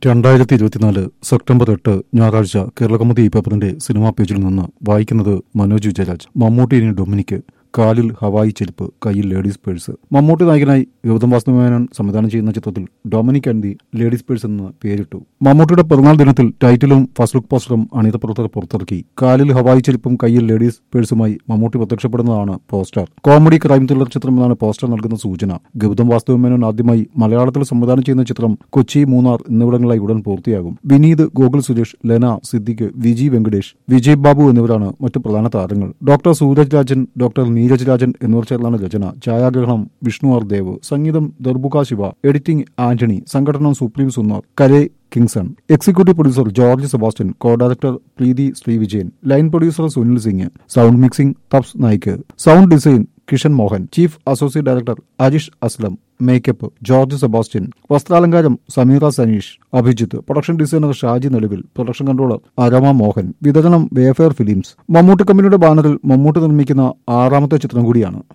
രണ്ടായിരത്തി ഇരുപത്തിനാല് സെപ്റ്റംബർ എട്ട് ഞായറാഴ്ച കേരളകൗമുദി പേപ്പറിന്റെ സിനിമാ പേജിൽ നിന്ന് വായിക്കുന്നത് മനോജ് വിജയരാജ് മമ്മൂട്ടി ഇനി ഡൊമിനിക്ക് കാലിൽ ഹവായി ചെരുപ്പ് കയ്യിൽ ലേഡീസ് പേഴ്സ് മമ്മൂട്ടി നായകനായി ഗൗതം വാസുദേവൻ സംവിധാനം ചെയ്യുന്ന ചിത്രത്തിൽ Dominic and the ladies purse എന്ന് പേരിട്ടു മമ്മൂട്ടിയുടെ പിറന്നാൾ ദിനത്തിൽ ടൈറ്റിലും ഫസ്റ്റ് ലുക്ക് പോസ്റ്ററും അണിയത പ്രവർത്തകർ പുറത്തിറക്കി കാലിൽ ഹവായി ചെരുപ്പും കയ്യിൽ ലേഡീസ് പേഴ്സുമായി മമ്മൂട്ടി പ്രത്യക്ഷപ്പെടുന്നതാണ് പോസ്റ്റർ കോമഡി ക്രൈം ത്രില്ലർ ചിത്രം എന്നാണ് പോസ്റ്റർ നൽകുന്ന സൂചന ഗൗതം വാസുദേവൻ ആദ്യമായി മലയാളത്തിൽ സംവിധാനം ചെയ്യുന്ന ചിത്രം കൊച്ചി മൂന്നാർ എന്നിവിടങ്ങളിലായി ഉടൻ പൂർത്തിയാകും വിനീത് ഗോകുൽ സുരേഷ് ലെന സിദ്ദിഖ് വിജി വെങ്കടേഷ് വിജയ് ബാബു എന്നിവരാണ് മറ്റു പ്രധാന താരങ്ങൾ ഡോക്ടർ സൂരജ് രാജൻ ഡോക്ടർ നീരജ് രാജൻ എന്നിവർ ചേർന്നാണ് രചന ഛായാഗ്രഹണം വിഷ്ണു ആർ ദേവ് സംഗീതം ദർബുക ശിവ എഡിറ്റിംഗ് ആന്റണി സംഘടനം സുപ്രീം സുന്നാർ കരെ Kingson executive producer George Sebastian co director Preethi Srivijayan line producer Sunil Singh sound mixing Tapas Nayak sound design Kishan Mohan chief associate director Ajish Aslam makeup George Sebastian വസ്ത്രാലങ്കാരം Sameera Saneesh Abhijith production designer Shaji Nelavil production controller Arama Mohan വിതരണം വേഫെയർ ഫിലിംസ് മമ്മൂട്ടി കമ്പനിയുടെ ബാനറിൽ മമ്മൂട്ടി നിർമ്മിക്കുന്ന ആറാമത്തെ ചിത്രം കൂടിയാണ്